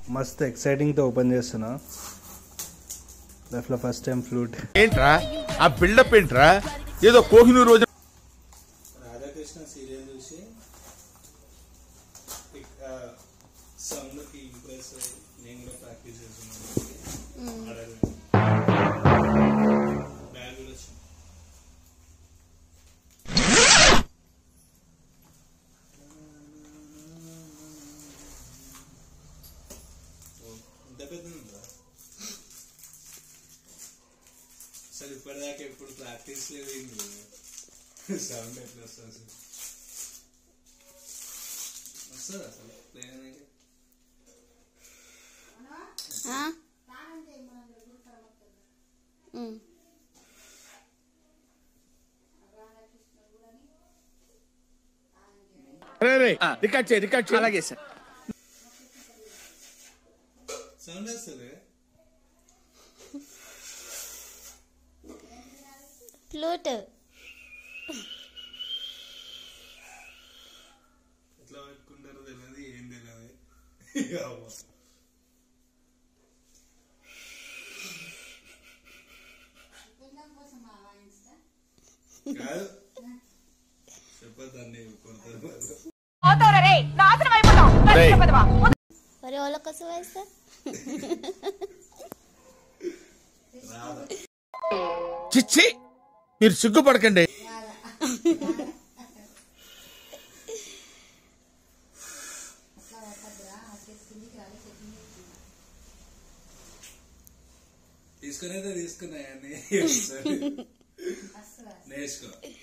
మస్తు ఎక్సైటింగ్తో ఓపెన్ చేస్తున్నా లైఫ్లో ఫస్ట్ టైం ఫ్లూట్ ఏంట్రా ఆ బిల్డప్ ఏంట్రా ఏదో కోహినూరు రోజు రాధాకృష్ణ సీరియల్ చూసి సౌండ్కి ఇంప్రెస్ నేను కూడా ప్రాక్టీస్ చేస్తున్నాను బ్యాగ్ కూడా వచ్చింది ఇంత పెద్ద ఉందా అసలు ఇప్పటిదాకా ఎప్పుడు ప్రాక్టీస్ లేదు ఏం లేదు సౌండ్ ఎట్లా వస్తుంది అసలు వస్తుంది అసలు ప్లేన్ అనేది ఆ? ఉమ్. రే రే రికార్డ్ చేయి రికార్డ్ చేయి అలాగే సార్ సౌండ్ వస్తుంది ఫ్లూట్ ఎట్లా పట్టుకుంటారో తెలియదు ఏం తెలియదు అవ్వ. కాదు చెప్పొద్దండి కొడతారు వాళ్ళు. రేయ్, మరి వాళ్ళ కోసం వేస్తా చిచ్చి మీరు సిగ్గుపడకండి తీసుకునేదే తీసుకున్నాయని నేర్చుకో